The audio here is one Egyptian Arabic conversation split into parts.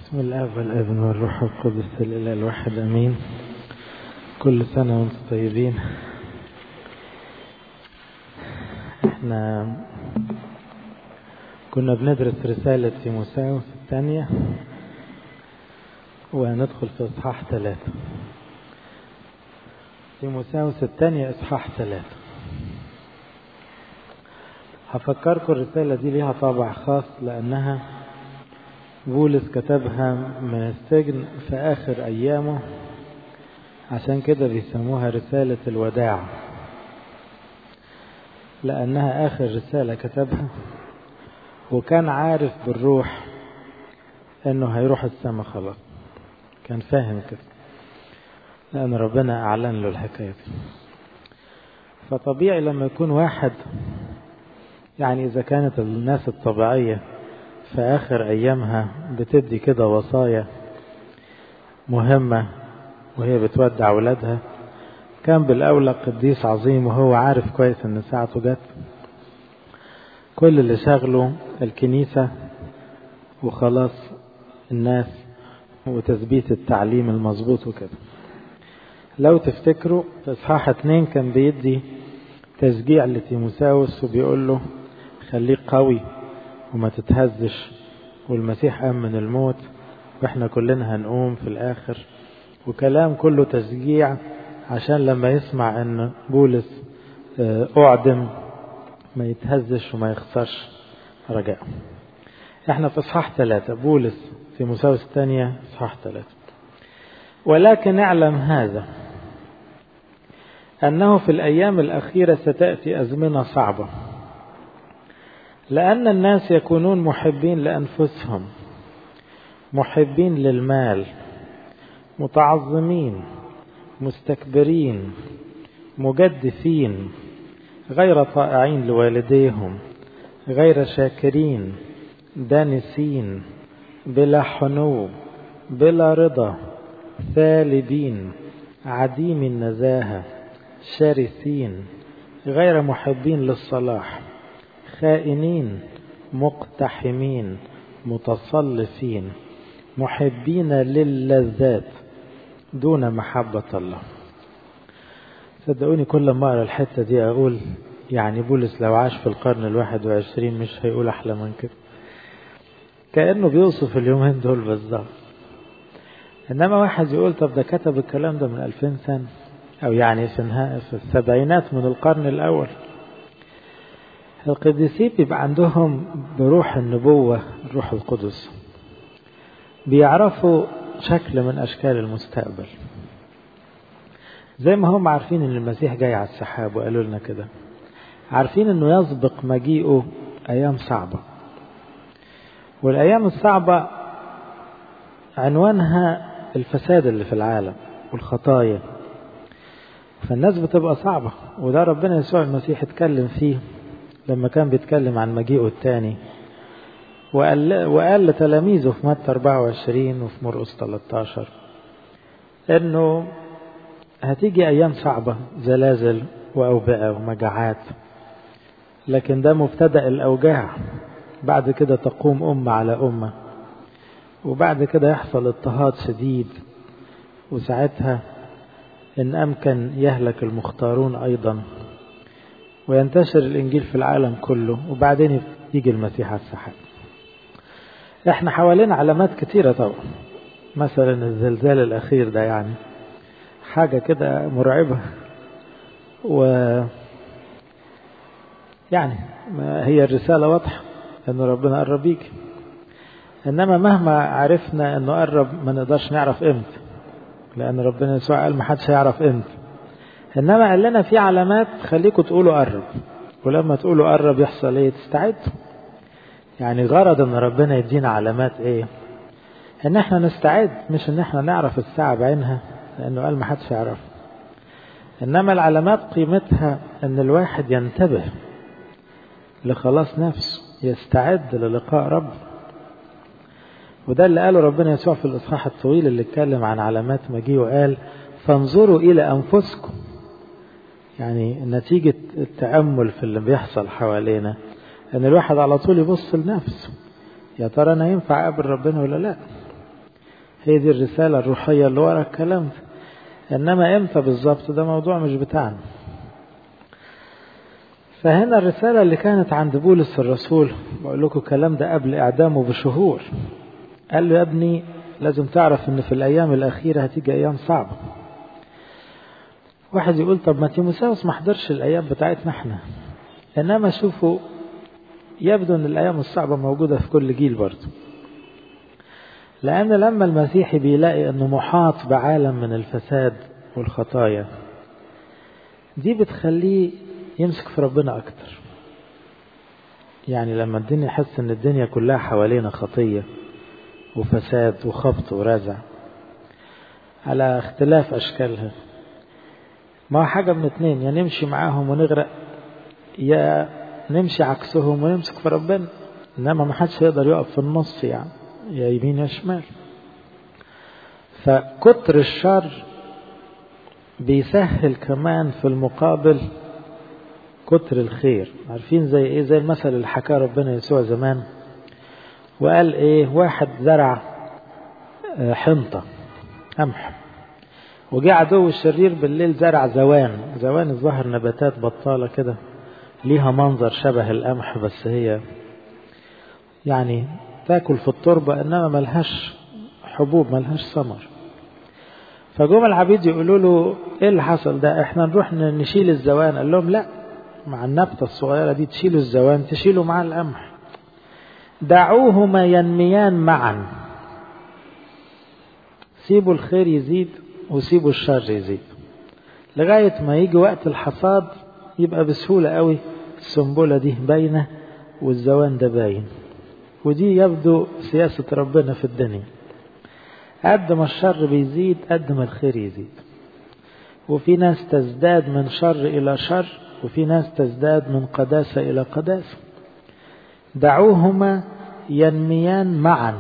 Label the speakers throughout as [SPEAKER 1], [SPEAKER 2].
[SPEAKER 1] بسم الله والابن والروح القدس الاله الواحد امين كل سنه وانتم طيبين احنا كنا بندرس رسالة تيموساوس الثانية وندخل في إصحاح ثلاثة تيموساوس الثانية إصحاح ثلاثة هفكركم الرسالة دي ليها طابع خاص لأنها بولس كتبها من السجن في آخر أيامه عشان كده بيسموها رسالة الوداع لأنها آخر رسالة كتبها وكان عارف بالروح انه هيروح السما خلاص كان فاهم كده لان ربنا اعلن له الحكايه دي فطبيعي لما يكون واحد يعني اذا كانت الناس الطبيعيه في اخر ايامها بتدي كده وصايا مهمه وهي بتودع اولادها كان بالاولى قديس عظيم وهو عارف كويس ان ساعته جت كل اللي شغله الكنيسة وخلاص الناس وتثبيت التعليم المظبوط وكده لو تفتكروا في اصحاح اتنين كان بيدي تشجيع لتيموساوس وبيقول له خليك قوي وما تتهزش والمسيح قام من الموت واحنا كلنا هنقوم في الاخر وكلام كله تشجيع عشان لما يسمع ان بولس اعدم ما يتهزش وما يخسرش رجاءه احنا في اصحاح ثلاثة بولس في مساوس الثانية اصحاح ثلاثة ولكن اعلم هذا أنه في الأيام الأخيرة ستأتي أزمنة صعبة لأن الناس يكونون محبين لأنفسهم محبين للمال متعظمين مستكبرين مجدفين غير طائعين لوالديهم غير شاكرين دانسين بلا حنو بلا رضا ثالبين عديم النزاهة شرسين غير محبين للصلاح خائنين مقتحمين متصلفين محبين للذات دون محبة الله صدقوني كل ما اقرا الحته دي اقول يعني بولس لو عاش في القرن الواحد وعشرين مش هيقول احلى من كده كانه بيوصف اليومين دول بالظبط انما واحد يقول طب ده كتب الكلام ده من ألفين سنه او يعني في في السبعينات من القرن الاول القديسين بيبقى عندهم بروح النبوه الروح القدس بيعرفوا شكل من اشكال المستقبل زي ما هم عارفين ان المسيح جاي على السحاب وقالوا لنا كده عارفين انه يسبق مجيئه ايام صعبه والايام الصعبه عنوانها الفساد اللي في العالم والخطايا فالناس بتبقى صعبة وده ربنا يسوع المسيح اتكلم فيه لما كان بيتكلم عن مجيئه الثاني وقال, وقال لتلاميذه في متى 24 وفي مرقس 13 انه هتيجي أيام صعبة زلازل وأوبئة ومجاعات لكن ده مبتدأ الأوجاع بعد كده تقوم أمة على أمة وبعد كده يحصل اضطهاد شديد وساعتها إن أمكن يهلك المختارون أيضا وينتشر الإنجيل في العالم كله وبعدين يجي المسيح على السحاب احنا حوالينا علامات كتيرة طبعا مثلا الزلزال الأخير ده يعني حاجة كده مرعبة و يعني هي الرسالة واضحة أن ربنا قرب بيك إنما مهما عرفنا أنه قرب ما نقدرش نعرف إمتى لأن ربنا يسوع قال ما حدش هيعرف إمتى إنما قال لنا في علامات تخليكم تقولوا قرب ولما تقولوا قرب يحصل إيه تستعدوا يعني غرض أن ربنا يدينا علامات إيه إن إحنا نستعد مش إن إحنا نعرف الساعة بعينها لأنه قال ما حدش يعرف إنما العلامات قيمتها أن الواحد ينتبه لخلاص نفسه يستعد للقاء رب وده اللي قاله ربنا يسوع في الإصحاح الطويل اللي اتكلم عن علامات مجيء وقال فانظروا إلى أنفسكم يعني نتيجة التأمل في اللي بيحصل حوالينا أن الواحد على طول يبص لنفسه يا ترى أنا ينفع أقابل ربنا ولا لأ هي دي الرسالة الروحية اللي ورا الكلام ده إنما إمتى بالظبط ده موضوع مش بتاعنا فهنا الرسالة اللي كانت عند بولس الرسول بقول لكم الكلام ده قبل إعدامه بشهور قال له يا ابني لازم تعرف إن في الأيام الأخيرة هتيجي أيام صعبة واحد يقول طب ما تيموساوس ما حضرش الأيام بتاعتنا احنا إنما شوفوا يبدو أن الأيام الصعبة موجودة في كل جيل برضه لأن لما المسيحي بيلاقي أنه محاط بعالم من الفساد والخطايا دي بتخليه يمسك في ربنا أكتر يعني لما الدنيا يحس أن الدنيا كلها حوالينا خطية وفساد وخبط ورزع على اختلاف أشكالها ما هو حاجة من اتنين يا يعني نمشي معاهم ونغرق يا نمشي عكسهم ونمسك في ربنا إنما ما حدش يقدر يقف في النص يعني يا يمين يا شمال فكتر الشر بيسهل كمان في المقابل كتر الخير عارفين زي ايه زي المثل اللي حكاه ربنا يسوع زمان وقال ايه واحد زرع حنطة قمح وجه عدو الشرير بالليل زرع زوان زوان الظهر نباتات بطالة كده ليها منظر شبه القمح بس هي يعني تاكل في التربة انما ملهاش حبوب ملهاش ثمر فجم العبيد يقولوا له ايه اللي حصل ده احنا نروح نشيل الزوان قال لهم لا مع النبتة الصغيرة دي تشيلوا الزوان تشيلوا مع القمح دعوهما ينميان معا سيبوا الخير يزيد وسيبوا الشر يزيد لغاية ما يجي وقت الحصاد يبقى بسهولة قوي السنبلة دي باينة والزوان ده باين ودي يبدو سياسة ربنا في الدنيا قد ما الشر بيزيد قد ما الخير يزيد وفي ناس تزداد من شر إلى شر وفي ناس تزداد من قداسة إلى قداسة دعوهما ينميان معا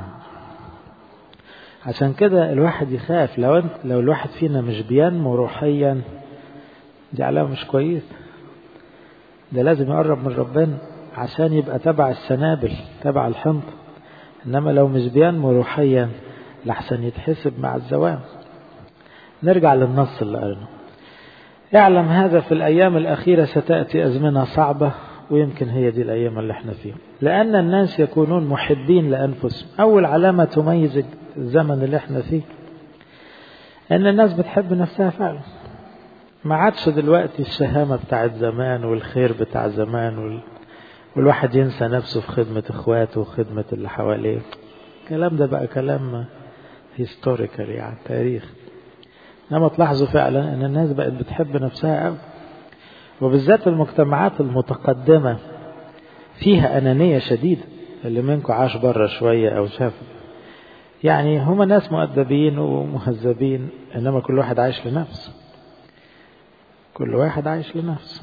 [SPEAKER 1] عشان كده الواحد يخاف لو انت لو الواحد فينا مش بينمو روحيا دي علامة مش كويس ده لازم يقرب من ربنا عشان يبقى تبع السنابل تبع الحنط انما لو مش بينمو روحيا لحسن يتحسب مع الزوام نرجع للنص اللي قلنا اعلم هذا في الأيام الأخيرة ستأتي أزمنة صعبة ويمكن هي دي الأيام اللي احنا فيها لأن الناس يكونون محبين لأنفسهم أول علامة تميز الزمن اللي احنا فيه أن الناس بتحب نفسها فعلا ما عادش دلوقتي الشهامة بتاعت زمان والخير بتاع زمان وال... والواحد ينسى نفسه في خدمة اخواته وخدمة اللي حواليه الكلام ده بقى كلام هيستوريكال يعني تاريخ انما تلاحظوا فعلا ان الناس بقت بتحب نفسها قوي وبالذات المجتمعات المتقدمة فيها أنانية شديدة اللي منكم عاش بره شوية أو شاف يعني هما ناس مؤدبين ومهذبين إنما كل واحد عايش لنفسه كل واحد عايش لنفسه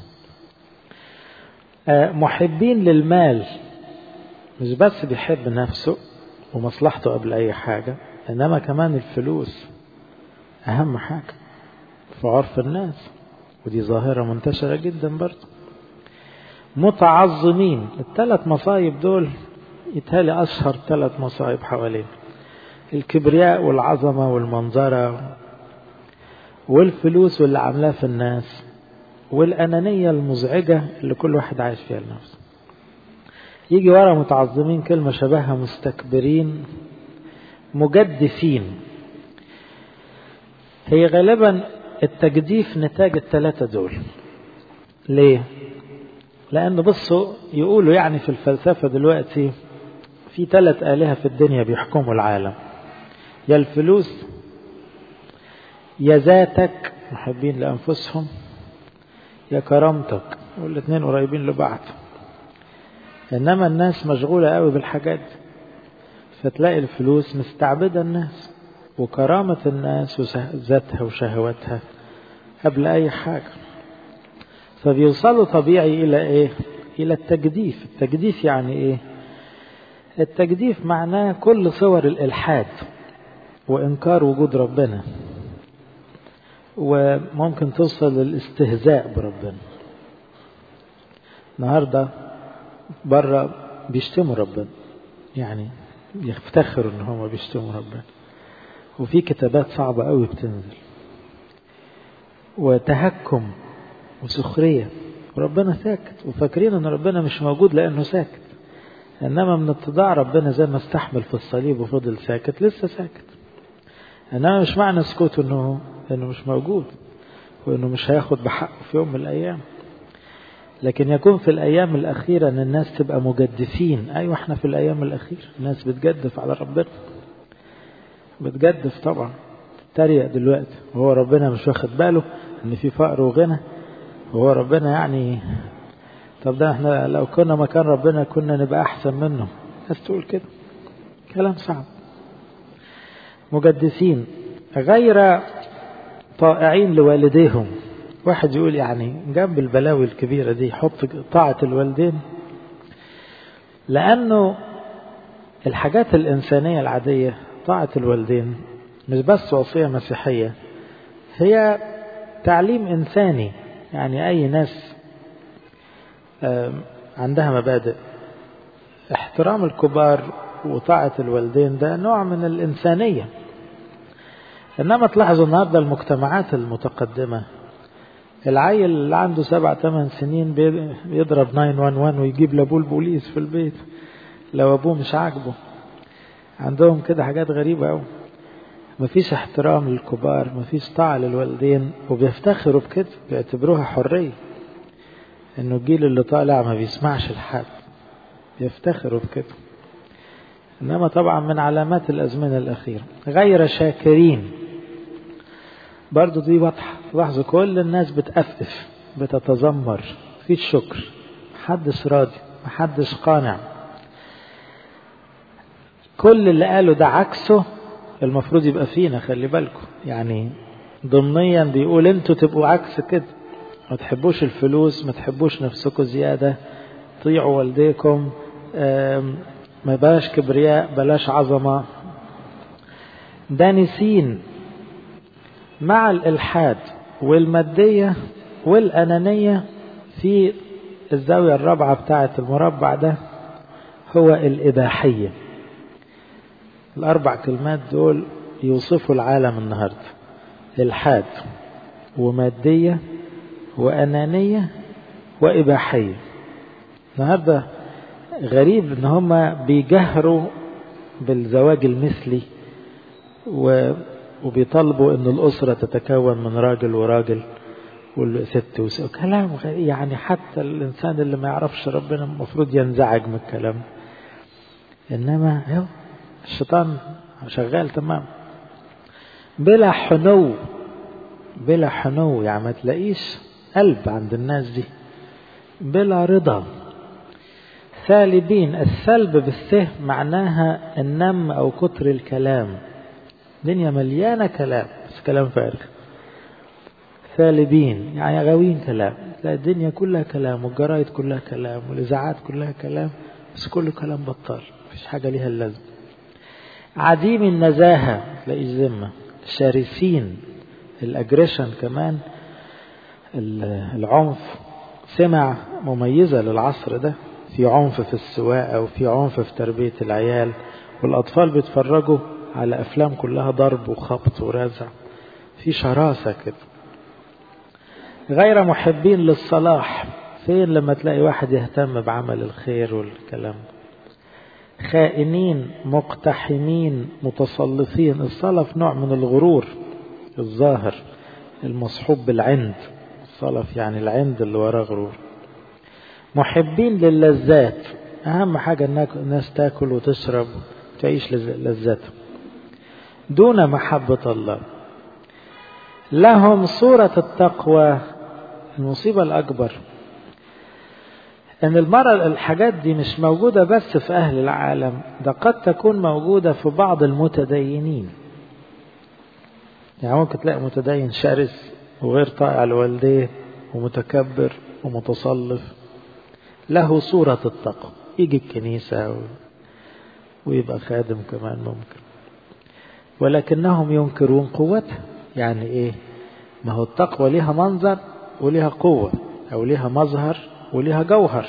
[SPEAKER 1] محبين للمال مش بس بيحب نفسه ومصلحته قبل أي حاجة إنما كمان الفلوس أهم حاجة في عرف الناس ودي ظاهرة منتشرة جدا برضه متعظمين الثلاث مصايب دول يتهالي أشهر ثلاث مصايب حوالين الكبرياء والعظمة والمنظرة والفلوس واللي عاملاه في الناس والأنانية المزعجة اللي كل واحد عايش فيها لنفسه يجي ورا متعظمين كلمة شبهها مستكبرين مجدفين هي غالبا التجديف نتاج الثلاثة دول ليه؟ لأن بصوا يقولوا يعني في الفلسفة دلوقتي في ثلاث آلهة في الدنيا بيحكموا العالم يا الفلوس يا ذاتك محبين لأنفسهم يا كرامتك والاثنين قريبين لبعض إنما الناس مشغولة قوي بالحاجات فتلاقي الفلوس مستعبدة الناس وكرامة الناس وذاتها وشهواتها قبل أي حاجة فبيوصلوا طبيعي إلى إيه؟ إلى التجديف التجديف يعني إيه؟ التجديف معناه كل صور الإلحاد وإنكار وجود ربنا وممكن توصل للاستهزاء بربنا النهاردة بره بيشتموا ربنا يعني يفتخروا ان هم بيشتموا ربنا وفي كتابات صعبة قوي بتنزل وتهكم وسخرية وربنا ساكت وفاكرين ان ربنا مش موجود لانه ساكت انما من اتضاع ربنا زي ما استحمل في الصليب وفضل ساكت لسه ساكت انما مش معنى سكوته انه انه مش موجود وانه مش هياخد بحقه في يوم من الايام لكن يكون في الايام الاخيره ان الناس تبقى مجدفين ايوه احنا في الايام الاخيره الناس بتجدف على ربنا بتجدف طبعا تريق دلوقتي وهو ربنا مش واخد باله ان في فقر وغنى وهو ربنا يعني طب ده احنا لو كنا مكان ربنا كنا نبقى احسن منه بس تقول كده كلام صعب مجدسين غير طائعين لوالديهم واحد يقول يعني جنب البلاوي الكبيرة دي حط طاعة الوالدين لأنه الحاجات الإنسانية العادية طاعة الوالدين مش بس وصية مسيحية هي تعليم إنساني يعني أي ناس عندها مبادئ احترام الكبار وطاعة الوالدين ده نوع من الإنسانية إنما تلاحظوا النهاردة المجتمعات المتقدمة العيل اللي عنده سبع ثمان سنين بيضرب 911 ويجيب لابوه البوليس في البيت لو أبوه مش عاجبه عندهم كده حاجات غريبة أوي مفيش احترام للكبار مفيش طاعة للوالدين وبيفتخروا بكده بيعتبروها حرية انه الجيل اللي طالع ما بيسمعش لحد بيفتخروا بكده انما طبعا من علامات الازمنة الاخيرة غير شاكرين برضو دي واضحة لاحظوا كل الناس بتأفف بتتذمر مفيش شكر محدش راضي محدش قانع كل اللي قاله ده عكسه المفروض يبقى فينا خلي بالكم يعني ضمنيا بيقول انتوا تبقوا عكس كده ما تحبوش الفلوس ما تحبوش نفسكم زيادة طيعوا والديكم ما بلاش كبرياء بلاش عظمة دانسين مع الإلحاد والمادية والأنانية في الزاوية الرابعة بتاعة المربع ده هو الإباحية الأربع كلمات دول يوصفوا العالم النهاردة إلحاد ومادية وأنانية وإباحية النهاردة غريب إن هما بيجهروا بالزواج المثلي و... وبيطالبوا إن الأسرة تتكون من راجل وراجل والست وست كلام غريب يعني حتى الإنسان اللي ما يعرفش ربنا المفروض ينزعج من الكلام إنما هو الشيطان شغال تمام بلا حنو بلا حنو يعني ما تلاقيش قلب عند الناس دي بلا رضا ثالبين السلب بالسه معناها النم او كتر الكلام دنيا مليانه كلام بس كلام فارغ ثالبين يعني غاويين كلام تلاقي الدنيا كلها كلام والجرايد كلها كلام والاذاعات كلها كلام بس كله كلام بطال مفيش حاجه ليها اللازمه عديم النزاهه تلاقي الذمه شرسين الاجريشن كمان العنف سمع مميزة للعصر ده في عنف في السواقة وفي عنف في تربية العيال والأطفال بيتفرجوا على أفلام كلها ضرب وخبط ورزع في شراسة كده غير محبين للصلاح فين لما تلاقي واحد يهتم بعمل الخير والكلام خائنين مقتحمين متصلفين الصلف نوع من الغرور الظاهر المصحوب بالعند الصلف يعني العند اللي وراه غرور محبين للذات أهم حاجة أنك الناس تاكل وتشرب وتعيش لذاتها دون محبة الله لهم صورة التقوى المصيبة الأكبر أن المرة الحاجات دي مش موجودة بس في أهل العالم ده قد تكون موجودة في بعض المتدينين يعني ممكن تلاقي متدين شرس وغير طائع لوالديه ومتكبر ومتصلف له صورة التقوى يجي الكنيسة و... ويبقى خادم كمان ممكن ولكنهم ينكرون قوتها يعني ايه ما هو التقوى ليها منظر وليها قوة او ليها مظهر وليها جوهر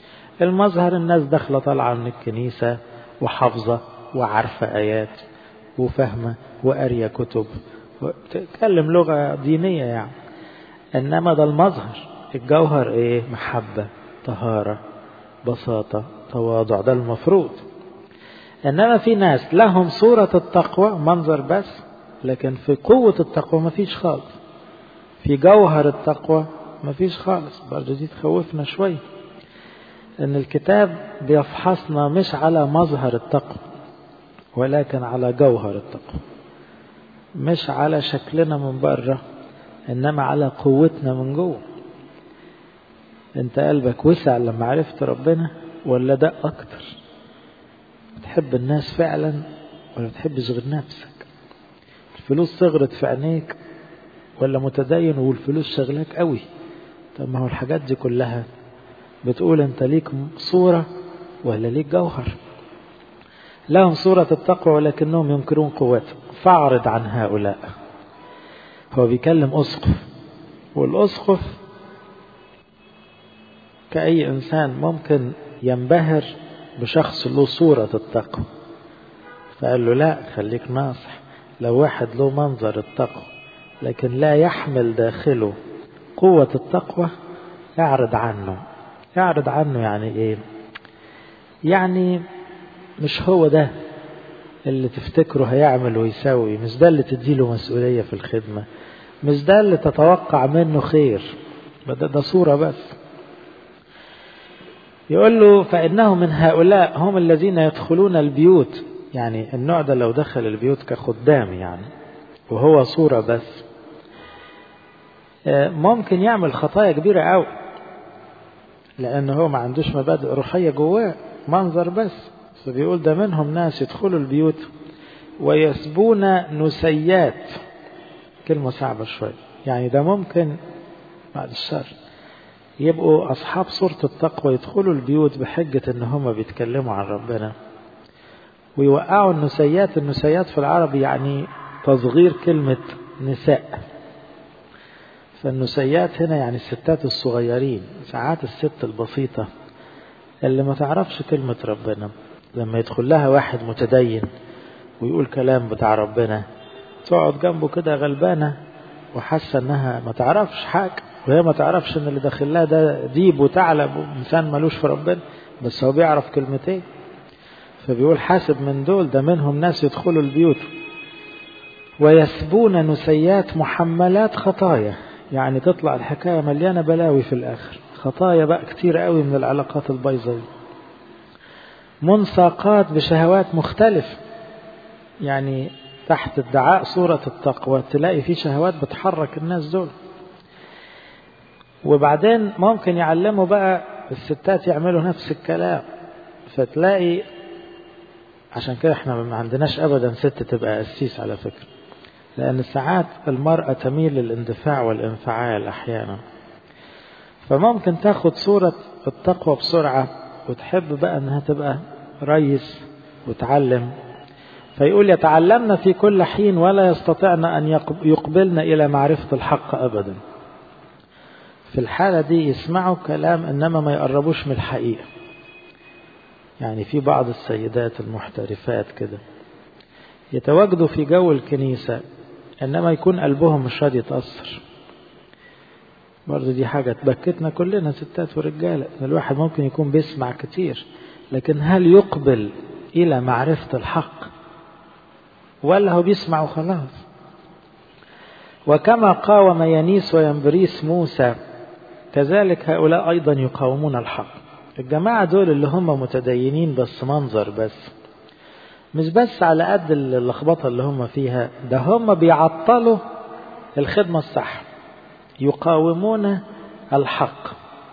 [SPEAKER 1] المظهر الناس داخلة طالعة من الكنيسة وحافظة وعارفة آيات وفاهمة وقارية كتب وتتكلم لغة دينية يعني إنما ده المظهر الجوهر إيه محبة طهارة بساطة تواضع ده المفروض إنما في ناس لهم صورة التقوى منظر بس لكن في قوة التقوى مفيش خالص في جوهر التقوى مفيش خالص برضه دي تخوفنا شوية إن الكتاب بيفحصنا مش على مظهر التقوى ولكن على جوهر التقوى مش على شكلنا من بره إنما على قوتنا من جوه انت قلبك وسع لما عرفت ربنا ولا ده اكتر بتحب الناس فعلا ولا بتحبش غير نفسك الفلوس صغرت في عينيك ولا متدين والفلوس شغلاك قوي طب ما هو الحاجات دي كلها بتقول انت ليك صورة ولا ليك جوهر لهم صورة التقوى ولكنهم ينكرون قوته فاعرض عن هؤلاء هو بيكلم أسقف والأسقف كأي إنسان ممكن ينبهر بشخص له صورة التقوى فقال له لا خليك ناصح لو واحد له منظر التقوى لكن لا يحمل داخله قوة التقوى اعرض عنه اعرض عنه يعني ايه يعني مش هو ده اللي تفتكره هيعمل ويسوي مش ده اللي تديله مسؤولية في الخدمة مش ده اللي تتوقع منه خير ده, ده صورة بس يقول له فإنه من هؤلاء هم الذين يدخلون البيوت يعني النوع ده لو دخل البيوت كخدام يعني وهو صورة بس ممكن يعمل خطايا كبيرة أوي لأنه هو ما عندوش مبادئ روحية جواه منظر بس فبيقول ده منهم ناس يدخلوا البيوت ويسبون نسيات كلمة صعبة شوية يعني ده ممكن بعد الشر يبقوا أصحاب صورة التقوى يدخلوا البيوت بحجة إن هم بيتكلموا عن ربنا ويوقعوا النسيات النسيات في العربي يعني تصغير كلمة نساء فالنسيات هنا يعني الستات الصغيرين ساعات الست البسيطة اللي ما تعرفش كلمة ربنا لما يدخل لها واحد متدين ويقول كلام بتاع ربنا تقعد جنبه كده غلبانة وحاسة انها ما تعرفش حاجة وهي ما تعرفش ان اللي داخل لها ده ديب وثعلب وانسان ملوش في ربنا بس هو بيعرف كلمتين فبيقول حاسب من دول ده منهم ناس يدخلوا البيوت ويسبون نسيات محملات خطايا يعني تطلع الحكاية مليانة بلاوي في الآخر خطايا بقى كتير قوي من العلاقات البايظة دي منساقات بشهوات مختلفة يعني تحت ادعاء صورة التقوى تلاقي في شهوات بتحرك الناس دول وبعدين ممكن يعلموا بقى الستات يعملوا نفس الكلام فتلاقي عشان كده احنا ما عندناش ابدا ست تبقى قسيس على فكرة لان ساعات المرأة تميل للاندفاع والانفعال احيانا فممكن تاخد صورة التقوى بسرعة وتحب بقى انها تبقى ريس وتعلم فيقول يتعلمن في كل حين ولا يستطعن ان يقبلن الى معرفة الحق ابدا في الحالة دي يسمعوا كلام انما ما يقربوش من الحقيقة يعني في بعض السيدات المحترفات كده يتواجدوا في جو الكنيسة انما يكون قلبهم مش راضي يتأثر برضه دي حاجة تبكتنا كلنا ستات ورجالة الواحد ممكن يكون بيسمع كتير لكن هل يقبل إلى معرفة الحق ولا هو بيسمع وخلاص وكما قاوم ينيس وينبريس موسى كذلك هؤلاء أيضا يقاومون الحق الجماعة دول اللي هم متدينين بس منظر بس مش بس على قد اللخبطة اللي هم فيها ده هم بيعطلوا الخدمة الصح يقاومون الحق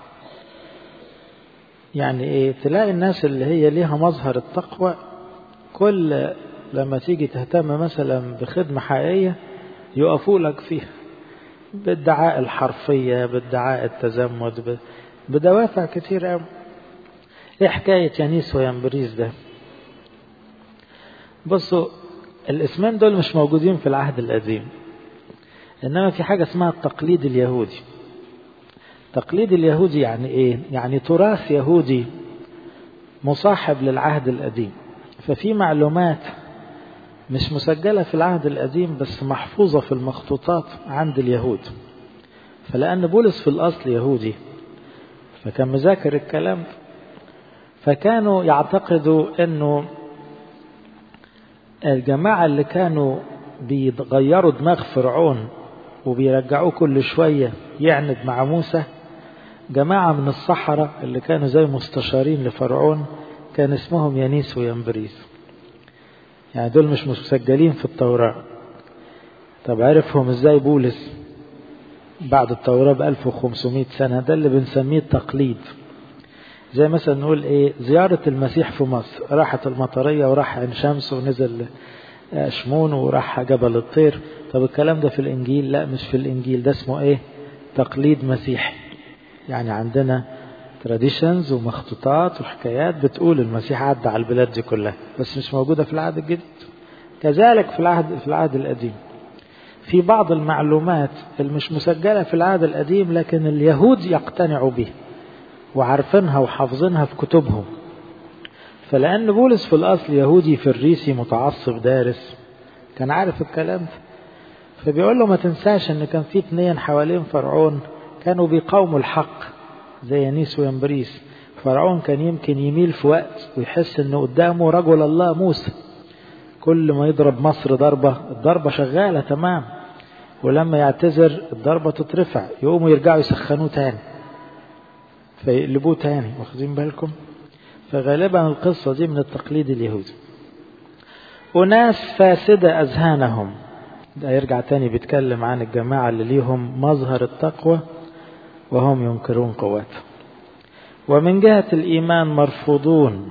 [SPEAKER 1] يعني ايه تلاقي الناس اللي هي ليها مظهر التقوى كل لما تيجي تهتم مثلا بخدمة حقيقية يقفوا لك فيها بادعاء الحرفية بادعاء التزمت بدوافع كتير قوي ايه حكاية يانيس وينبريز ده بصوا الاسمين دول مش موجودين في العهد القديم انما في حاجة اسمها التقليد اليهودي التقليد اليهودي يعني ايه يعني تراث يهودي مصاحب للعهد القديم ففي معلومات مش مسجلة في العهد القديم بس محفوظة في المخطوطات عند اليهود فلأن بولس في الأصل يهودي فكان مذاكر الكلام فكانوا يعتقدوا أنه الجماعة اللي كانوا بيغيروا دماغ فرعون وبيرجعوه كل شوية يعند مع موسى جماعة من الصحراء اللي كانوا زي مستشارين لفرعون كان اسمهم يانيس وينبريس يعني دول مش مسجلين في التوراة طب عرفهم ازاي بولس بعد التوراة ب 1500 سنة ده اللي بنسميه التقليد زي مثلا نقول ايه زيارة المسيح في مصر راحت المطرية وراح عين شمس ونزل شمون وراح جبل الطير طب الكلام ده في الانجيل لا مش في الانجيل ده اسمه ايه تقليد مسيحي يعني عندنا تراديشنز ومخطوطات وحكايات بتقول المسيح عدى على البلاد دي كلها بس مش موجودة في العهد الجديد كذلك في العهد في العهد القديم في بعض المعلومات اللي مش مسجلة في العهد القديم لكن اليهود يقتنعوا بها وعارفينها وحافظينها في كتبهم فلأن بولس في الأصل يهودي فريسي متعصب دارس كان عارف الكلام ده فبيقول له ما تنساش ان كان في اتنين حوالين فرعون كانوا بيقاوموا الحق زي يانيس وينبريس فرعون كان يمكن يميل في وقت ويحس ان قدامه رجل الله موسى كل ما يضرب مصر ضربة الضربة شغالة تمام ولما يعتذر الضربة تترفع يقوموا يرجعوا يسخنوه تاني فيقلبوه تاني واخدين بالكم فغالبا القصة دي من التقليد اليهودي أناس فاسدة أذهانهم ده يرجع تاني بيتكلم عن الجماعة اللي ليهم مظهر التقوى وهم ينكرون قواته ومن جهة الإيمان مرفوضون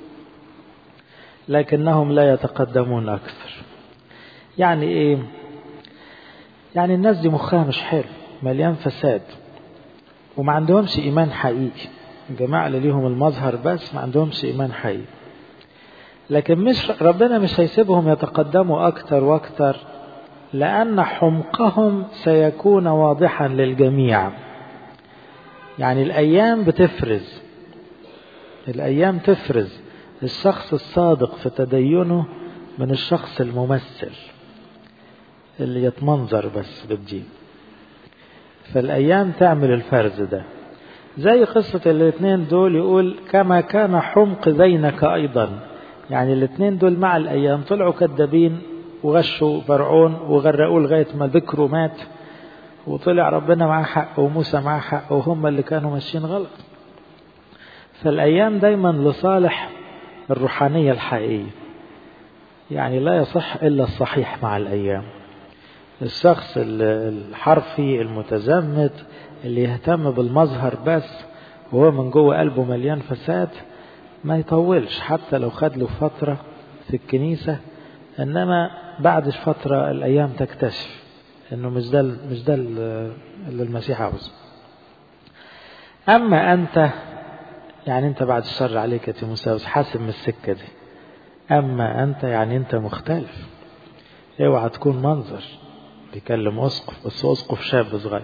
[SPEAKER 1] لكنهم لا يتقدمون أكثر يعني إيه يعني الناس دي مخها مش حلو مليان فساد وما عندهمش إيمان حقيقي الجماعة اللي ليهم المظهر بس ما عندهمش إيمان حقيقي لكن مش ربنا مش هيسيبهم يتقدموا أكتر وأكتر لأن حمقهم سيكون واضحا للجميع يعني الأيام بتفرز الأيام تفرز الشخص الصادق في تدينه من الشخص الممثل اللي يتمنظر بس بالدين فالأيام تعمل الفرز ده زي قصة الاثنين دول يقول كما كان حمق زينك أيضا يعني الاثنين دول مع الأيام طلعوا كذابين وغشوا فرعون وغرقوه لغاية ما ذكروا مات وطلع ربنا معاه حق وموسى معاه حق وهم اللي كانوا ماشيين غلط فالأيام دايما لصالح الروحانية الحقيقية يعني لا يصح إلا الصحيح مع الأيام الشخص الحرفي المتزمت اللي يهتم بالمظهر بس وهو من جوه قلبه مليان فساد ما يطولش حتى لو خد له فترة في الكنيسة إنما بعد فترة الأيام تكتشف إنه مش ده مش ده اللي المسيح عاوزه. أما أنت يعني أنت بعد الشر عليك يا تيموساوس حاسب من السكة دي. أما أنت يعني أنت مختلف. اوعى تكون منظر. بيكلم أسقف بس أسقف شاب صغير.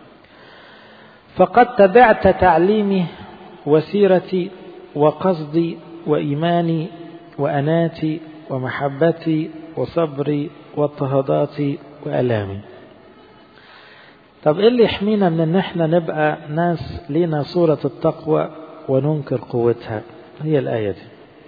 [SPEAKER 1] فقد تبعت تعليمي وسيرتي وقصدي وإيماني وأناتي ومحبتي وصبري واضطهاداتي وألامي طب إيه اللي يحمينا من إن إحنا نبقى ناس لينا صورة التقوى وننكر قوتها هي الآية دي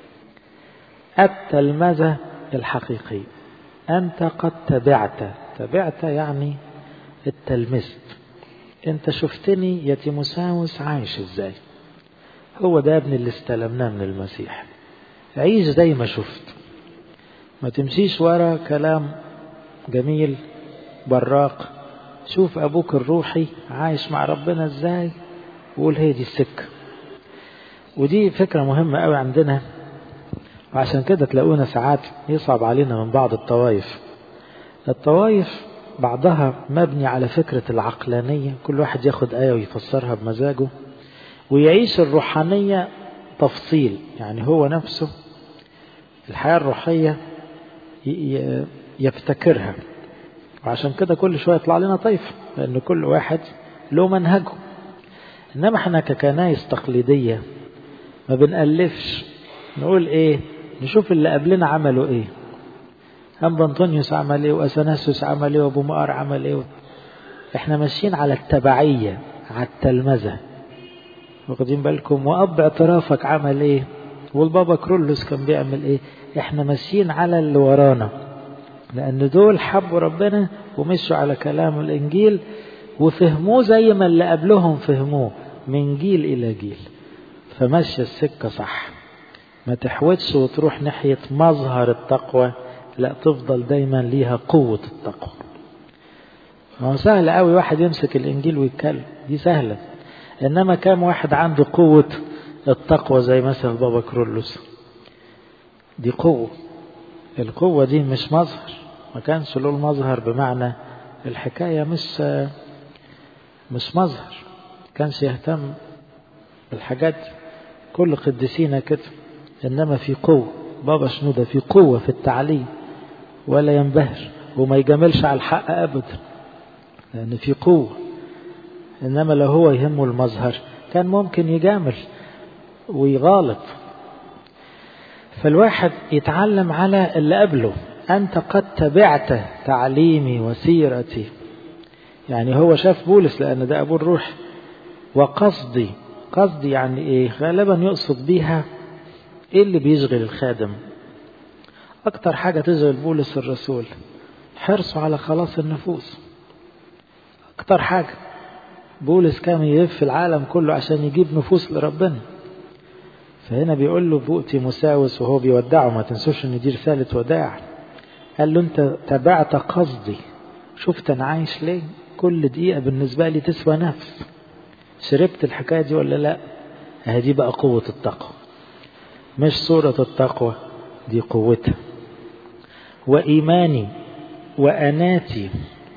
[SPEAKER 1] التلمذة الحقيقي أنت قد تبعت تبعت يعني التلمست أنت شفتني يا تيموساوس عايش إزاي هو ده ابن اللي استلمناه من المسيح عيش زي ما شفت ما تمشيش ورا كلام جميل براق شوف أبوك الروحي عايش مع ربنا إزاي وقول هي دي السكة ودي فكرة مهمة قوي عندنا وعشان كده تلاقونا ساعات يصعب علينا من بعض الطوائف الطوائف بعضها مبني على فكرة العقلانية كل واحد ياخد آية ويفسرها بمزاجه ويعيش الروحانية تفصيل يعني هو نفسه الحياة الروحية يفتكرها وعشان كده كل شوية يطلع لنا طيف لأن كل واحد له منهجه إنما احنا ككنايس تقليدية ما بنألفش نقول ايه نشوف اللي قبلنا عملوا ايه أم بنطونيوس عمل إيه وأثناسيوس عمل إيه وأبو مقار عمل إيه إحنا ماشيين على التبعية على التلمذة واخدين بالكم وأب اعترافك عمل إيه والبابا كرولوس كان بيعمل إيه إحنا ماشيين على اللي ورانا لأن دول حبوا ربنا ومشوا على كلام الإنجيل وفهموه زي ما اللي قبلهم فهموه من جيل إلى جيل فمشي السكة صح ما تحوتش وتروح ناحية مظهر التقوى لا تفضل دايما ليها قوة التقوى ما هو سهل قوي واحد يمسك الإنجيل ويتكلم دي سهلة إنما كام واحد عنده قوة التقوى زي مثلا بابا كرولوس دي قوة القوة دي مش مظهر ما كانش له المظهر بمعنى الحكاية مش مش مظهر كانش يهتم بالحاجات كل قديسينا كده إنما في قوة بابا شنودة في قوة في التعليم ولا ينبهر وما يجاملش على الحق أبدا لأن في قوة إنما لو هو يهمه المظهر كان ممكن يجامل ويغالط فالواحد يتعلم على اللي قبله أنت قد تبعت تعليمي وسيرتي يعني هو شاف بولس لأن ده أبو الروح وقصدي قصدي يعني إيه غالبا يقصد بيها إيه اللي بيشغل الخادم أكتر حاجة تشغل بولس الرسول حرصه على خلاص النفوس أكتر حاجة بولس كان يلف العالم كله عشان يجيب نفوس لربنا فهنا بيقول له بؤتي مساوس وهو بيودعه ما تنسوش ان دي رسالة وداع قال له انت تبعت قصدي شفت انا عايش ليه كل دقيقة بالنسبة لي تسوى نفس شربت الحكاية دي ولا لا هذه بقى قوة التقوى مش صورة التقوى دي قوتها وإيماني وأناتي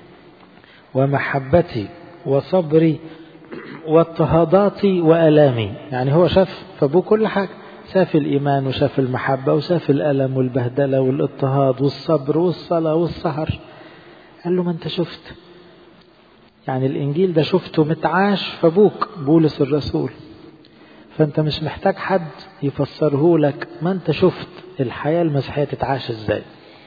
[SPEAKER 1] ومحبتي وصبري واضطهاداتي وألامي يعني هو شاف فابوه كل حاجة شاف الإيمان وشاف المحبة وشاف الألم والبهدلة والاضطهاد والصبر والصلاة والسهر قال له ما انت شفت يعني الإنجيل ده شفته متعاش فابوك بولس الرسول فانت مش محتاج حد يفسره لك ما انت شفت الحياة المسيحية تتعاش ازاي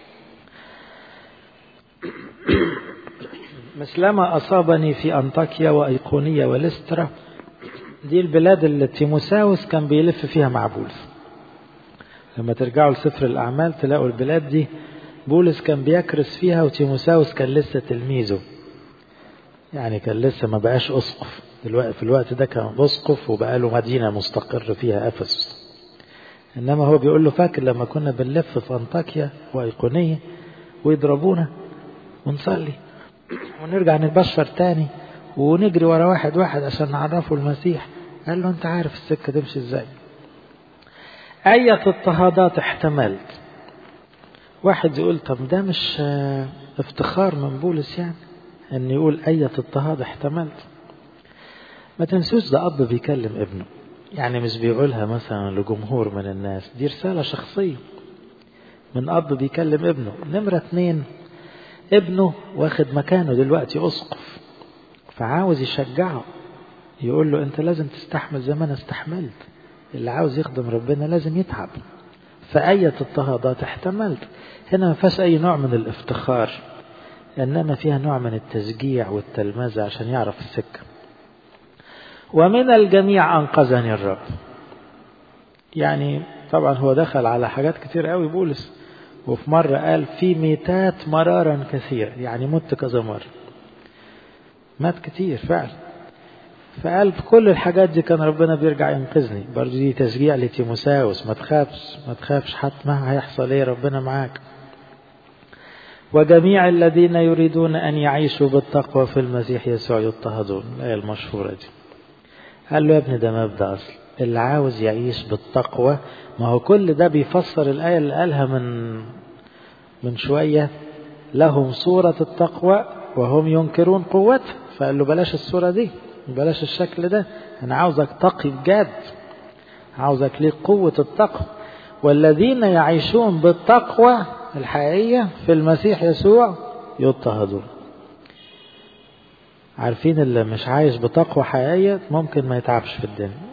[SPEAKER 1] مثلما أصابني في أنطاكيا وأيقونية ولسترا دي البلاد اللي تيموساوس كان بيلف فيها مع بولس لما ترجعوا لسفر الأعمال تلاقوا البلاد دي بولس كان بيكرس فيها وتيموساوس كان لسه تلميذه يعني كان لسه ما بقاش أسقف دلوقتي في الوقت ده كان أسقف وبقى له مدينة مستقر فيها أفسس إنما هو بيقول له فاكر لما كنا بنلف في أنطاكيا وأيقونية ويضربونا ونصلي ونرجع نتبشر تاني ونجري ورا واحد واحد عشان نعرفه المسيح قال له انت عارف السكة تمشي ازاي أية اضطهادات احتملت واحد يقول طب ده مش افتخار من بولس يعني ان يقول أية اضطهاد احتملت ما تنسوش ده أب بيكلم ابنه يعني مش بيقولها مثلا لجمهور من الناس دي رسالة شخصية من أب بيكلم ابنه نمرة اتنين ابنه واخد مكانه دلوقتي أسقف فعاوز يشجعه يقول له أنت لازم تستحمل زي ما أنا استحملت اللي عاوز يخدم ربنا لازم يتعب فأية اضطهادات احتملت هنا ما فيهاش أي نوع من الافتخار إنما فيها نوع من التشجيع والتلمذة عشان يعرف السكة ومن الجميع أنقذني الرب يعني طبعا هو دخل على حاجات كتير قوي بولس وفي مرة قال في ميتات مرارا كثير يعني مت كذا مرة مات كتير فعلا فقال في كل الحاجات دي كان ربنا بيرجع ينقذني برضه دي تشجيع لتيموساوس ما تخافش ما تخافش حتى ما هيحصل ايه ربنا معاك وجميع الذين يريدون أن يعيشوا بالتقوى في المسيح يسوع يضطهدون الآية المشهورة دي قال له يا ابني ده مبدأ أصل اللي عاوز يعيش بالتقوى ما هو كل ده بيفسر الآية اللي قالها من من شوية لهم صورة التقوى وهم ينكرون قوتها فقال له بلاش الصورة دي بلاش الشكل ده أنا عاوزك تقي بجد عاوزك ليك قوة التقوى والذين يعيشون بالتقوى الحقيقية في المسيح يسوع يضطهدون عارفين اللي مش عايش بتقوى حقيقية ممكن ما يتعبش في الدنيا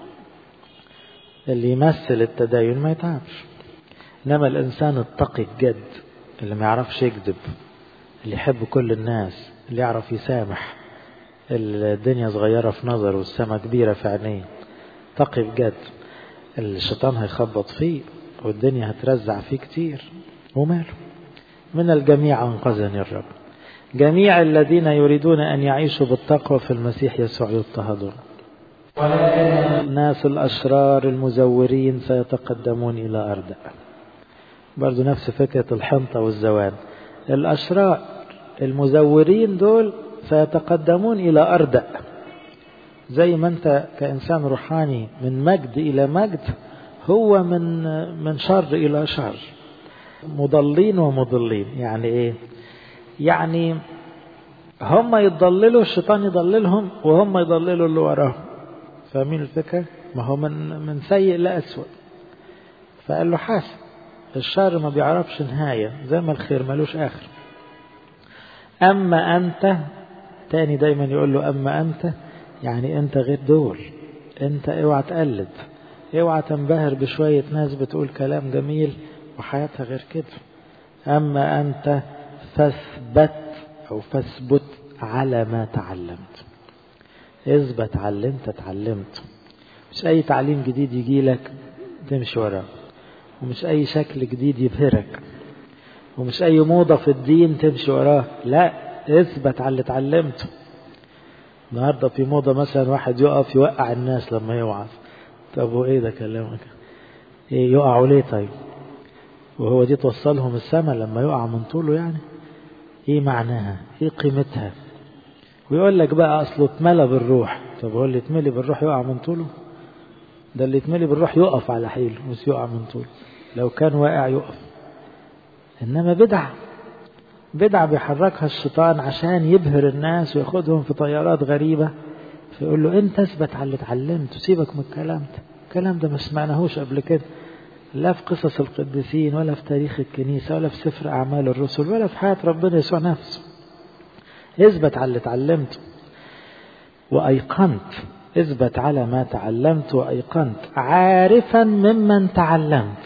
[SPEAKER 1] اللي يمثل التدين ما يتعبش إنما الإنسان التقي بجد اللي ما يعرفش يكذب اللي يحب كل الناس اللي يعرف يسامح الدنيا صغيرة في نظره والسما كبيرة في عينيه تقي بجد الشيطان هيخبط فيه والدنيا هترزع فيه كتير وماله من الجميع أنقذني الرب جميع الذين يريدون أن يعيشوا بالتقوى في المسيح يسوع يضطهدون ولكن الناس الأشرار المزورين سيتقدمون إلى أردأ برضو نفس فكرة الحنطة والزوال الأشرار المزورين دول سيتقدمون إلى أردأ زي ما أنت كإنسان روحاني من مجد إلى مجد هو من من شر إلى شر مضلين ومضلين يعني إيه يعني هم يضللوا الشيطان يضللهم وهم يضللوا اللي وراهم فاهمين الفكرة ما هو من من سيء لأسوأ فقال له حاسب الشر ما بيعرفش نهاية زي ما الخير ملوش آخر أما أنت تاني دايما يقول له أما أنت يعني أنت غير دول أنت اوعى تقلد اوعى تنبهر بشوية ناس بتقول كلام جميل وحياتها غير كده أما أنت فاثبت أو فاثبت على ما تعلمت اثبت على اللي انت اتعلمته مش أي تعليم جديد يجي لك تمشي وراه ومش أي شكل جديد يبهرك ومش أي موضة في الدين تمشي وراه لا اثبت على اللي اتعلمته النهاردة في موضة مثلا واحد يقف يوقع الناس لما يوعظ طب وايه ده كلامك ايه يقعوا ليه طيب وهو دي توصلهم السما لما يقع من طوله يعني ايه معناها ايه قيمتها ويقول لك بقى اصله اتملى بالروح طب هو اللي اتملي بالروح يقع من طوله ده اللي اتملي بالروح يقف على حيله مش يقع من طوله لو كان واقع يقف انما بدع بدع بيحركها الشيطان عشان يبهر الناس وياخدهم في طيارات غريبة فيقول له انت اثبت على اللي اتعلمته سيبك من الكلام ده الكلام ده ما سمعناهوش قبل كده لا في قصص القديسين ولا في تاريخ الكنيسة ولا في سفر أعمال الرسل ولا في حياة ربنا يسوع نفسه اثبت على اللي اتعلمته وأيقنت اثبت على ما تعلمت وأيقنت عارفا ممن تعلمت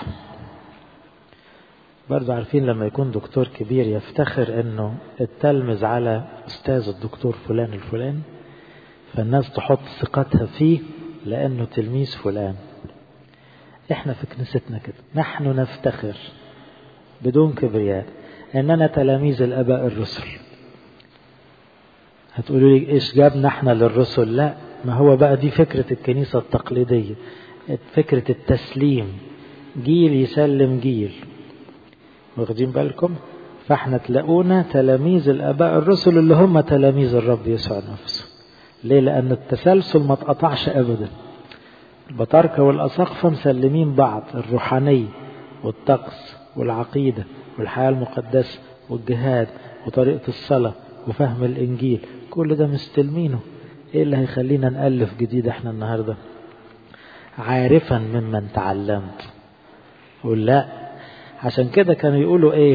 [SPEAKER 1] برضو عارفين لما يكون دكتور كبير يفتخر انه التلمذ على استاذ الدكتور فلان الفلاني فالناس تحط ثقتها فيه لانه تلميذ فلان احنا في كنيستنا كده نحن نفتخر بدون كبرياء اننا تلاميذ الاباء الرسل هتقولوا لي ايش جابنا احنا للرسل لا ما هو بقى دي فكرة الكنيسة التقليدية فكرة التسليم جيل يسلم جيل واخدين بالكم فاحنا تلاقونا تلاميذ الاباء الرسل اللي هم تلاميذ الرب يسوع نفسه ليه لان التسلسل ما اتقطعش ابدا البطاركة والأساقفة مسلمين بعض الروحانية والطقس والعقيدة والحياة المقدسة والجهاد وطريقة الصلاة وفهم الإنجيل كل ده مستلمينه إيه اللي هيخلينا نألف جديد إحنا النهاردة عارفا ممن تعلمت قول لا عشان كده كانوا يقولوا إيه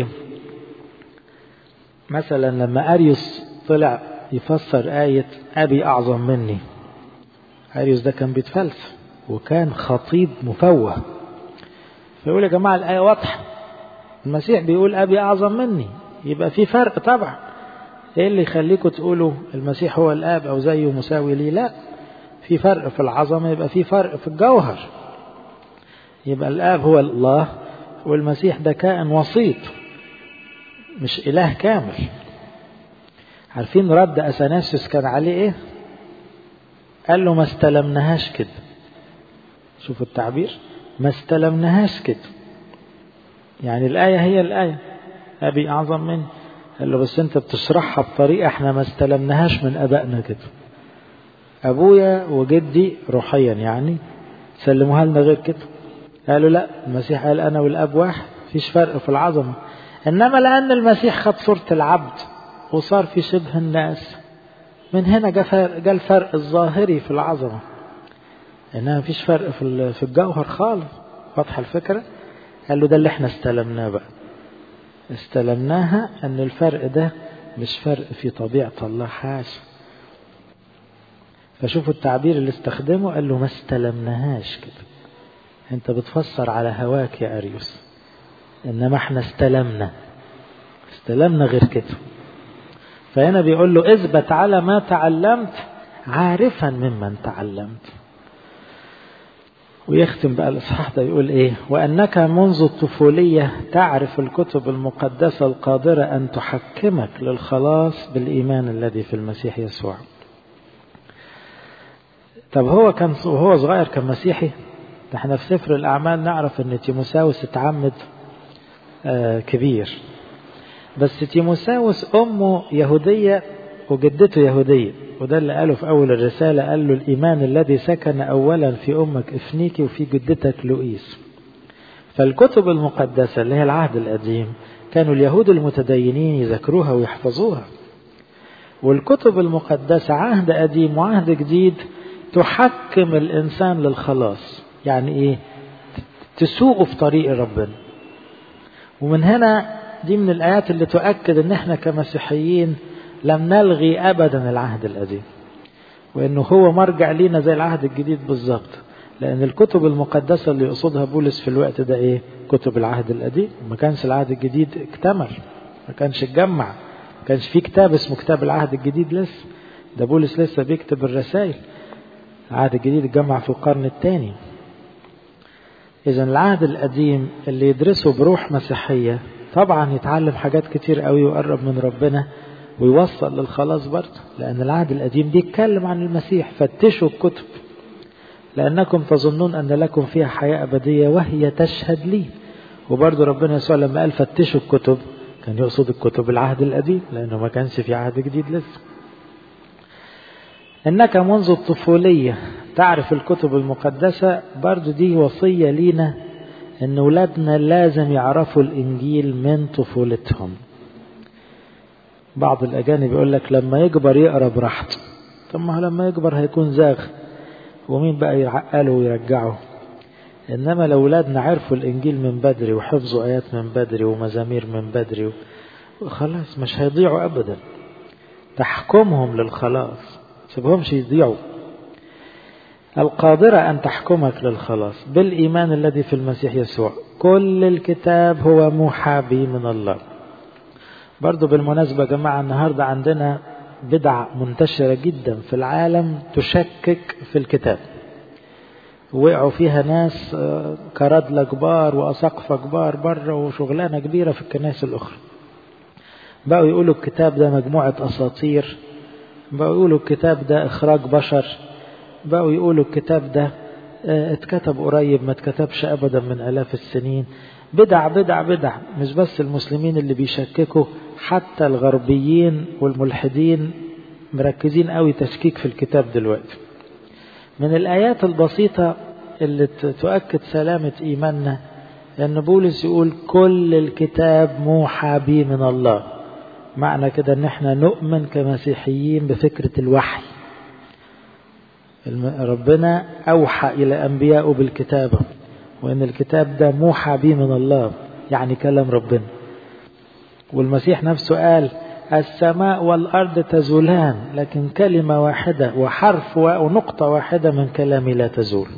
[SPEAKER 1] مثلا لما أريوس طلع يفسر آية أبي أعظم مني أريوس ده كان بيتفلسف وكان خطيب مفوه فيقول يا جماعة الآية واضحة المسيح بيقول أبي أعظم مني يبقى في فرق طبعا إيه اللي يخليكم تقولوا المسيح هو الآب أو زيه مساوي لي لا في فرق في العظمة يبقى في فرق في الجوهر يبقى الآب هو الله والمسيح ده كائن وسيط مش إله كامل عارفين رد أثناسيوس كان عليه إيه قال له ما استلمناهاش كده شوفوا التعبير ما استلمناهاش كده يعني الآية هي الآية أبي أعظم مني قال له بس أنت بتشرحها بطريقة احنا ما استلمناهاش من أبائنا كده أبويا وجدي روحيا يعني سلموها لنا غير كده قالوا لا المسيح قال أنا والأب واحد فيش فرق في العظمة إنما لأن المسيح خد صورة العبد وصار في شبه الناس من هنا جاء الفرق الظاهري في العظمة انها مفيش فرق في في الجوهر خالص واضحه الفكره قال له ده اللي احنا استلمناه بقى استلمناها ان الفرق ده مش فرق في طبيعه الله حاشا فشوفوا التعبير اللي استخدمه قال له ما استلمناهاش كده انت بتفسر على هواك يا اريوس انما احنا استلمنا استلمنا غير كده فهنا بيقول له اثبت على ما تعلمت عارفا ممن تعلمت ويختم بقى الإصحاح ده يقول إيه وأنك منذ الطفولية تعرف الكتب المقدسة القادرة أن تحكمك للخلاص بالإيمان الذي في المسيح يسوع طب هو كان وهو صغير كان مسيحي ده احنا في سفر الأعمال نعرف أن تيموساوس اتعمد آه كبير بس تيموساوس أمه يهودية وجدته يهودية وده اللي قاله في أول الرسالة قال له الإيمان الذي سكن أولا في أمك إفنيكي وفي جدتك لؤيس فالكتب المقدسة اللي هي العهد القديم كانوا اليهود المتدينين يذكروها ويحفظوها والكتب المقدسة عهد قديم وعهد جديد تحكم الإنسان للخلاص يعني إيه تسوقه في طريق ربنا ومن هنا دي من الآيات اللي تؤكد إن إحنا كمسيحيين لم نلغي أبدا العهد القديم وإنه هو مرجع لينا زي العهد الجديد بالظبط لأن الكتب المقدسة اللي يقصدها بولس في الوقت ده إيه كتب العهد القديم ما كانش العهد الجديد اكتمل ما كانش اتجمع ما كانش في كتاب اسمه كتاب العهد الجديد لسه ده بولس لسه بيكتب الرسائل العهد الجديد اتجمع في القرن الثاني إذا العهد القديم اللي يدرسه بروح مسيحية طبعا يتعلم حاجات كتير قوي ويقرب من ربنا ويوصل للخلاص برضه لأن العهد القديم بيتكلم عن المسيح فتشوا الكتب لأنكم تظنون أن لكم فيها حياة أبدية وهي تشهد لي وبرضه ربنا يسوع لما قال فتشوا الكتب كان يقصد الكتب العهد القديم لأنه ما كانش في عهد جديد لسه إنك منذ الطفولية تعرف الكتب المقدسة برضه دي وصية لينا إن ولادنا لازم يعرفوا الإنجيل من طفولتهم بعض الأجانب يقول لك لما يكبر يقرا براحته طب ما لما يكبر هيكون زاغ ومين بقى يعقله ويرجعه إنما لو أولادنا عرفوا الإنجيل من بدري وحفظوا آيات من بدري ومزامير من بدري خلاص مش هيضيعوا أبدا تحكمهم للخلاص سيبهمش يضيعوا القادرة أن تحكمك للخلاص بالإيمان الذي في المسيح يسوع كل الكتاب هو موحى به من الله برضو بالمناسبة يا جماعة النهاردة عندنا بدع منتشرة جدا في العالم تشكك في الكتاب وقعوا فيها ناس كردلة كبار وأساقفة كبار بره وشغلانة كبيرة في الكنائس الأخرى بقوا يقولوا الكتاب ده مجموعة أساطير بقوا يقولوا الكتاب ده إخراج بشر بقوا يقولوا الكتاب ده اتكتب قريب ما اتكتبش أبدا من آلاف السنين بدع بدع بدع مش بس المسلمين اللي بيشككوا حتى الغربيين والملحدين مركزين قوي تشكيك في الكتاب دلوقتي من الآيات البسيطة اللي تؤكد سلامة إيماننا أن بولس يقول كل الكتاب موحى به من الله معنى كده أن احنا نؤمن كمسيحيين بفكرة الوحي ربنا أوحى إلى أنبيائه بالكتابة وأن الكتاب ده موحى به من الله يعني كلام ربنا والمسيح نفسه قال السماء والأرض تزولان لكن كلمة واحدة وحرف ونقطة واحدة من كلامي لا تزول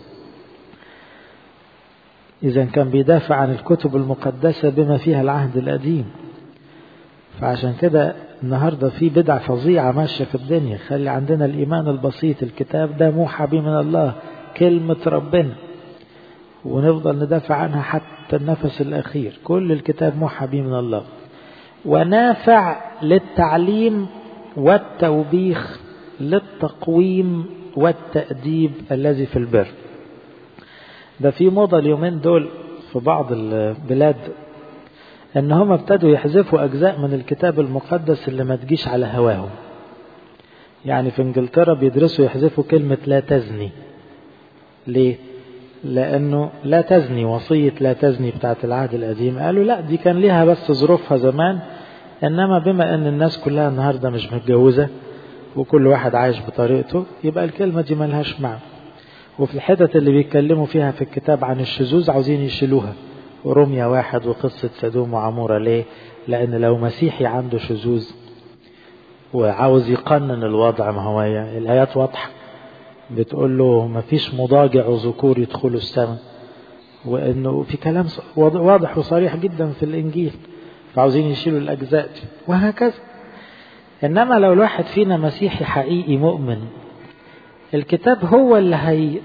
[SPEAKER 1] إذا كان بيدافع عن الكتب المقدسة بما فيها العهد القديم فعشان كده النهاردة في بدع فظيعة ماشية في الدنيا خلي عندنا الإيمان البسيط الكتاب ده موحى به من الله كلمة ربنا ونفضل ندافع عنها حتى النفس الأخير كل الكتاب موحى به من الله ونافع للتعليم والتوبيخ للتقويم والتأديب الذي في البر ده في موضة اليومين دول في بعض البلاد ان هم ابتدوا يحذفوا اجزاء من الكتاب المقدس اللي ما تجيش على هواهم يعني في انجلترا بيدرسوا يحذفوا كلمة لا تزني ليه لانه لا تزني وصية لا تزني بتاعت العهد القديم قالوا لا دي كان ليها بس ظروفها زمان انما بما ان الناس كلها النهاردة مش متجوزة وكل واحد عايش بطريقته يبقى الكلمة دي ملهاش معنى وفي الحتت اللي بيتكلموا فيها في الكتاب عن الشذوذ عاوزين يشيلوها ورمية واحد وقصة سدوم وعمورة ليه لأن لو مسيحي عنده شذوذ وعاوز يقنن الوضع ما هو الآيات واضحة بتقول له ما فيش مضاجع وذكور يدخلوا السماء وانه في كلام واضح وصريح جدا في الانجيل فعاوزين يشيلوا الأجزاء دي وهكذا إنما لو الواحد فينا مسيحي حقيقي مؤمن الكتاب هو اللي هي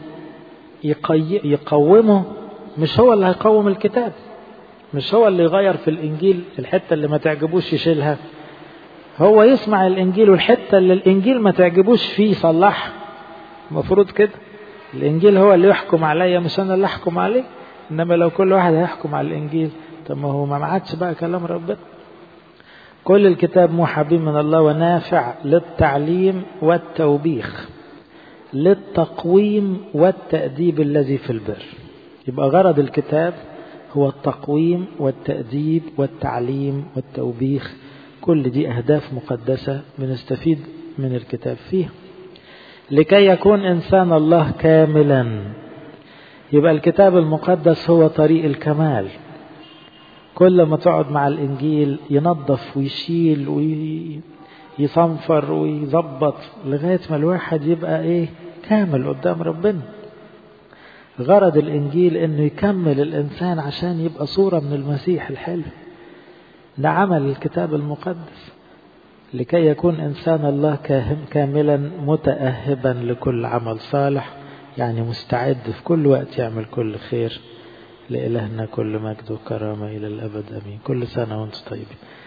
[SPEAKER 1] يقومه مش هو اللي هيقوم الكتاب مش هو اللي يغير في الإنجيل الحتة اللي ما تعجبوش يشيلها هو يسمع الإنجيل والحتة اللي الإنجيل ما تعجبوش فيه يصلحها المفروض كده الإنجيل هو اللي يحكم عليا مش أنا اللي أحكم عليه إنما لو كل واحد هيحكم على الإنجيل طب ما هو ما عادش بقى كلام ربنا كل الكتاب موحى به من الله ونافع للتعليم والتوبيخ للتقويم والتأديب الذي في البر يبقى غرض الكتاب هو التقويم والتأديب والتعليم والتوبيخ كل دي أهداف مقدسة بنستفيد من الكتاب فيها لكي يكون إنسان الله كاملا يبقى الكتاب المقدس هو طريق الكمال كل ما تقعد مع الإنجيل ينظف ويشيل ويصنفر ويظبط لغاية ما الواحد يبقى إيه كامل قدام ربنا غرض الإنجيل إنه يكمل الإنسان عشان يبقى صورة من المسيح الحلو ده عمل الكتاب المقدس لكي يكون إنسان الله كاملا متأهبا لكل عمل صالح يعني مستعد في كل وقت يعمل كل خير لإلهنا كل مجد وكرامة إلى الأبد أمين كل سنة وأنتم طيبين